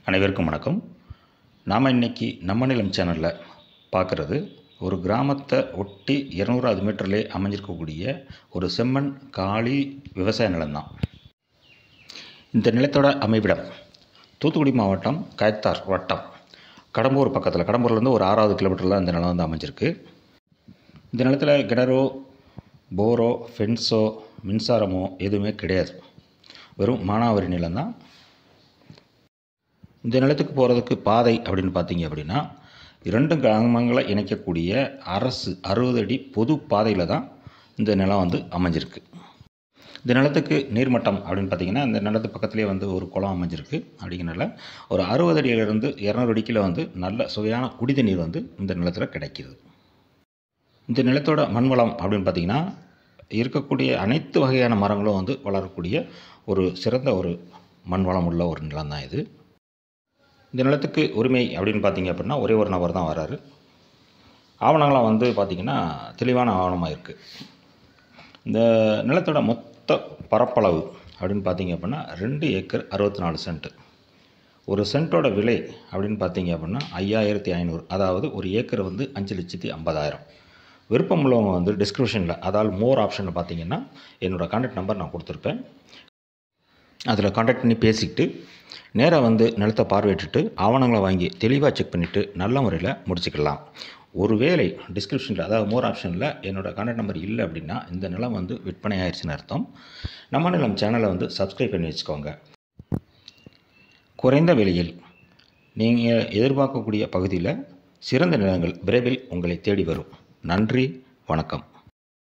அனைவருக்கும் வணக்கம் நாம் இன்னைக்கு நம்ம நிலம் சேனலில் பார்க்குறது ஒரு கிராமத்தை ஒட்டி இரநூறாவது மீட்டர்லேயே அமைஞ்சிருக்கக்கூடிய ஒரு செம்மண் காளி விவசாய நிலம்தான் இந்த நிலத்தோட அமைவிடம் தூத்துக்குடி மாவட்டம் கயத்தார் வட்டம் கடம்பூர் பக்கத்தில் கடம்பூர்லேருந்து ஒரு ஆறாவது கிலோமீட்டரில் இந்த நிலம் வந்து அமைஞ்சிருக்கு இந்த நிலத்தில் கிணறோ போரோ ஃபென்ஸோ மின்சாரமோ எதுவுமே கிடையாது வெறும் மானாவாரி நிலம்தான் இந்த நிலத்துக்கு போகிறதுக்கு பாதை அப்படின்னு பார்த்தீங்க அப்படின்னா இரண்டு கிராமங்களை இணைக்கக்கூடிய அரசு அறுபது அடி பொது பாதையில் தான் இந்த நிலம் வந்து அமைஞ்சிருக்கு இந்த நிலத்துக்கு நீர்மட்டம் அப்படின்னு பார்த்தீங்கன்னா இந்த நிலத்து பக்கத்துலேயே வந்து ஒரு குளம் அமைஞ்சிருக்கு அப்படிங்கிறனால ஒரு அறுபது அடியிலிருந்து இரநூறு அடிக்கில் வந்து நல்ல சுவையான குடி தண்ணீர் வந்து இந்த நிலத்தில் கிடைக்கிது இந்த நிலத்தோட மண் வளம் அப்படின்னு பார்த்தீங்கன்னா இருக்கக்கூடிய அனைத்து வகையான மரங்களும் வந்து வளரக்கூடிய ஒரு சிறந்த ஒரு மண் வளம் உள்ள ஒரு நிலம் தான் இது இந்த நிலத்துக்கு உரிமை அப்படின்னு பார்த்தீங்க அப்படின்னா ஒரே ஒரு நபர் தான் வராரு ஆவணங்களாம் வந்து பார்த்திங்கன்னா தெளிவான ஆவணமாக இருக்குது இந்த நிலத்தோட மொத்த பரப்பளவு அப்படின்னு பார்த்தீங்க அப்படின்னா ரெண்டு ஏக்கர் அறுபத்தி நாலு சென்ட்டு ஒரு சென்ட்டோட விலை அப்படின்னு பார்த்தீங்க அப்படின்னா ஐயாயிரத்தி ஐநூறு அதாவது ஒரு ஏக்கர் வந்து அஞ்சு லட்சத்தி ஐம்பதாயிரம் விருப்பம் உள்ளவங்க வந்து டிஸ்கிரிப்ஷனில் அதாவது மோர் ஆப்ஷனில் பார்த்தீங்கன்னா என்னோடய கான்டாக்ட் நம்பர் நான் கொடுத்துருப்பேன் அதில் கான்டாக்ட் பண்ணி பேசிக்கிட்டு நேராக வந்து நிலத்தை பார்வையிட்டுட்டு ஆவணங்களை வாங்கி தெளிவாக செக் பண்ணிவிட்டு நல்ல முறையில் முடிச்சுக்கலாம் ஒருவேளை டிஸ்கிரிப்ஷனில் அதாவது மோர் ஆப்ஷனில் என்னோடய கான்டாக்ட் நம்பர் இல்லை அப்படின்னா இந்த நிலம் வந்து விற்பனை ஆயிடுச்சுன்னு அர்த்தம் நம்ம நிலம் சேனலை வந்து சப்ஸ்கிரைப் பண்ணி வச்சுக்கோங்க குறைந்த விலையில் நீங்கள் எதிர்பார்க்கக்கூடிய பகுதியில் சிறந்த நிலங்கள் விரைவில் உங்களை தேடி வரும் நன்றி வணக்கம்